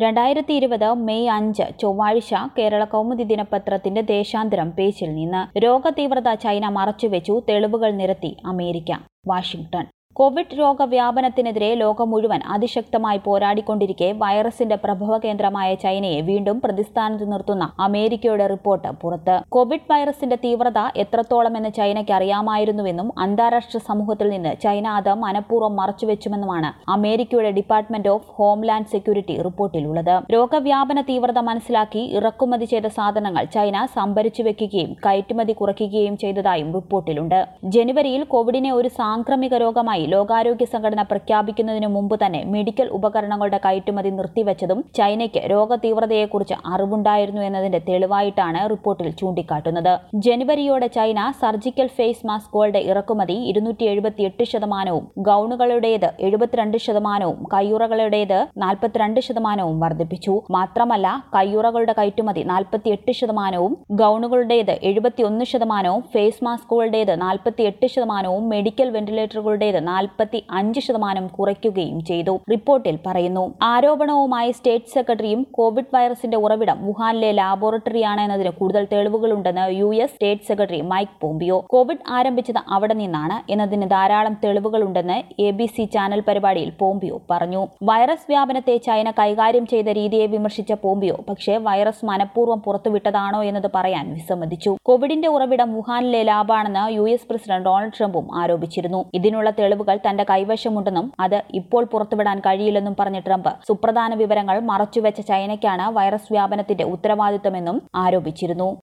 രണ്ടായിരത്തി ഇരുപത് മെയ് അഞ്ച് ചൊവ്വാഴ്ച കേരള കൗമുദി ദിനപത്രത്തിന്റെ ദേശാന്തരം പേജിൽ നിന്ന് രോഗതീവ്രത ചൈന മറച്ചുവെച്ചു തെളിവുകൾ നിരത്തി അമേരിക്ക വാഷിംഗ്ടൺ കോവിഡ് രോഗവ്യാപനത്തിനെതിരെ ലോകം മുഴുവൻ അതിശക്തമായി പോരാടിക്കൊണ്ടിരിക്കെ വൈറസിന്റെ പ്രഭവ കേന്ദ്രമായ ചൈനയെ വീണ്ടും പ്രതിസ്ഥാനത്ത് നിർത്തുന്ന അമേരിക്കയുടെ റിപ്പോർട്ട് പുറത്ത് കോവിഡ് വൈറസിന്റെ തീവ്രത എത്രത്തോളമെന്ന് ചൈനയ്ക്ക് അറിയാമായിരുന്നുവെന്നും അന്താരാഷ്ട്ര സമൂഹത്തിൽ നിന്ന് ചൈന അത് മനഃപൂർവ്വം മറച്ചുവെച്ചുമെന്നുമാണ് അമേരിക്കയുടെ ഡിപ്പാർട്ട്മെന്റ് ഓഫ് ഹോംലാൻഡ് സെക്യൂരിറ്റി റിപ്പോർട്ടിലുള്ളത് രോഗവ്യാപന തീവ്രത മനസ്സിലാക്കി ഇറക്കുമതി ചെയ്ത സാധനങ്ങൾ ചൈന സംഭരിച്ചു വെക്കുകയും കയറ്റുമതി കുറയ്ക്കുകയും ചെയ്തതായും റിപ്പോർട്ടിലുണ്ട് ജനുവരിയിൽ കോവിഡിനെ ഒരു സാംക്രമിക രോഗമായി ലോകാരോഗ്യ സംഘടന പ്രഖ്യാപിക്കുന്നതിനു മുമ്പ് തന്നെ മെഡിക്കൽ ഉപകരണങ്ങളുടെ കയറ്റുമതി നിർത്തിവച്ചതും ചൈനയ്ക്ക് രോഗതീവ്രതയെക്കുറിച്ച് അറിവുണ്ടായിരുന്നു എന്നതിന്റെ തെളിവായിട്ടാണ് റിപ്പോർട്ടിൽ ചൂണ്ടിക്കാട്ടുന്നത് ജനുവരിയോടെ ചൈന സർജിക്കൽ ഫേസ് മാസ്കുകളുടെ ഇറക്കുമതി ഇരുന്നൂറ്റി എഴുപത്തിയെട്ട് ശതമാനവും ഗൌണുകളുടേത് എഴുപത്തിരണ്ട് ശതമാനവും കയ്യുറകളുടേത് നാൽപ്പത്തിരണ്ട് ശതമാനവും വർദ്ധിപ്പിച്ചു മാത്രമല്ല കയ്യുറകളുടെ കയറ്റുമതി നാൽപ്പത്തിയെട്ട് ശതമാനവും ഗൌണുകളുടേത് എഴുപത്തിയൊന്ന് ശതമാനവും ഫേസ് മാസ്കുകളുടേത് നാൽപ്പത്തിയെട്ട് ശതമാനവും മെഡിക്കൽ വെന്റിലേറ്ററുകളുടേത് നാൽപ്പത്തി അഞ്ച് ശതമാനം കുറയ്ക്കുകയും ചെയ്തു റിപ്പോർട്ടിൽ പറയുന്നു ആരോപണവുമായി സ്റ്റേറ്റ് സെക്രട്ടറിയും കോവിഡ് വൈറസിന്റെ ഉറവിടം വുഹാനിലെ ലാബോറട്ടറിയാണ് എന്നതിന് കൂടുതൽ തെളിവുകളുണ്ടെന്ന് U S state secretary Mike Pompeo Covid ആരംഭിച്ചത് അവിടെ നിന്നാണ് എന്നതിന് ധാരാളം തെളിവുകളുണ്ടെന്ന് എ ബി സി ചാനൽ പരിപാടിയിൽ പോംപിയോ പറഞ്ഞു വൈറസ് വ്യാപനത്തെ ചൈന കൈകാര്യം ചെയ്ത രീതിയെ വിമർശിച്ച പോംപിയോ പക്ഷേ വൈറസ് മനഃപൂർവ്വം പുറത്തുവിട്ടതാണോ എന്നത് പറയാൻ വിസമ്മതിച്ചു കോവിഡിന്റെ ഉറവിടം വുഹാനിലെ ലാബാണെന്ന് യു എസ് പ്രസിഡന്റ് ഡൊണാൾഡ് ട്രംപും ആരോപിച്ചിരുന്നു ഇതിനുള്ള തെളിവുകൾ തന്റെ കൈവശമുണ്ടെന്നും അത് ഇപ്പോൾ പുറത്തുവിടാൻ കഴിയില്ലെന്നും പറഞ്ഞ ട്രംപ് സുപ്രധാന വിവരങ്ങൾ മറച്ചുവെച്ച ചൈനയ്ക്കാണ് വൈറസ് വ്യാപനത്തിന്റെ ഉത്തരവാദിത്തമെന്നും ആരോപിച്ചിരുന്നു